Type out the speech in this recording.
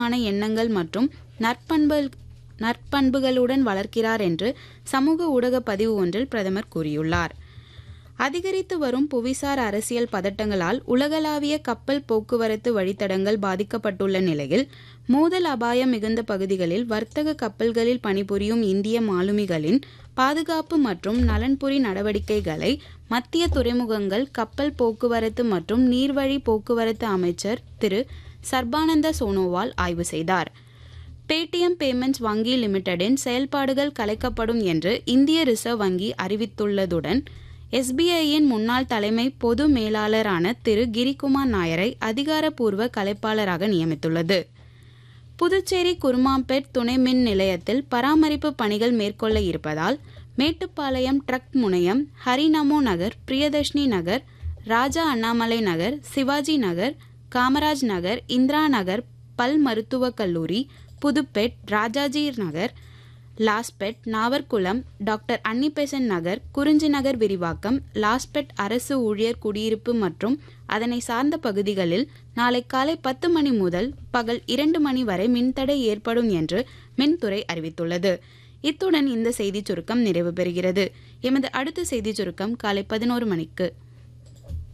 ஆன எண்ணங்கள் மற்றும் நற்பண்பு நற்பண்புகளுடன் வளர்க்கிறார் என்று சமூக ஊடக பதிவு ஒன்றில் பிரதமர் கூறியுள்ளார் அதிகரித்து வரும் புவிசார் அரசியல் பதட்டங்களால் உலகளாவிய கப்பல் போக்குவரத்து வழித்தடங்கள் பாதிக்கப்பட்டுள்ள நிலையில் மோதல் அபாயம் மிகுந்த பகுதிகளில் வர்த்தக கப்பல்களில் பணிபுரியும் இந்திய மாலுமிகளின் பாதுகாப்பு மற்றும் நலன்புரி நடவடிக்கைகளை மத்திய துறைமுகங்கள் கப்பல் போக்குவரத்து மற்றும் நீர்வழி போக்குவரத்து அமைச்சர் திரு சர்பானந்த சோனோவால் ஆய்வு செய்தார் பேடிஎம் பேமெண்ட்ஸ் வங்கி லிமிடெடின் செயல்பாடுகள் கலைக்கப்படும் என்று இந்திய ரிசர்வ் வங்கி அறிவித்துள்ளதுடன் எஸ்பிஐயின் முன்னாள் தலைமை பொது மேலாளரான திரு கிரிகுமார் நாயரை அதிகாரப்பூர்வ கலைப்பாளராக நியமித்துள்ளது புதுச்சேரி குருமாம்பேட் துணை மின் நிலையத்தில் பராமரிப்பு பணிகள் மேற்கொள்ள இருப்பதால் மேட்டுப்பாளையம் ட்ரக் முனையம் ஹரிநமோ நகர் பிரியதர்ஷினி நகர் ராஜா அண்ணாமலை நகர் சிவாஜி நகர் காமராஜ் நகர் இந்திரா நகர் பல் மருத்துவக் கல்லூரி புதுப்பேட் ராஜாஜி நகர் லாஸ்பெட் நாவர்குளம் டாக்டர் அன்னிபெசன் நகர் குறிஞ்சி நகர் விரிவாக்கம் லாஸ்பெட் அரசு ஊழியர் குடியிருப்பு மற்றும் அதனை சார்ந்த பகுதிகளில் நாளை காலை பத்து மணி முதல் பகல் இரண்டு மணி வரை மின்தடை ஏற்படும் என்று மின்துறை அறிவித்துள்ளது இத்துடன் இந்த செய்திச் சுருக்கம் நிறைவு பெறுகிறது எமது அடுத்த செய்திச் சுருக்கம் காலை பதினோரு மணிக்கு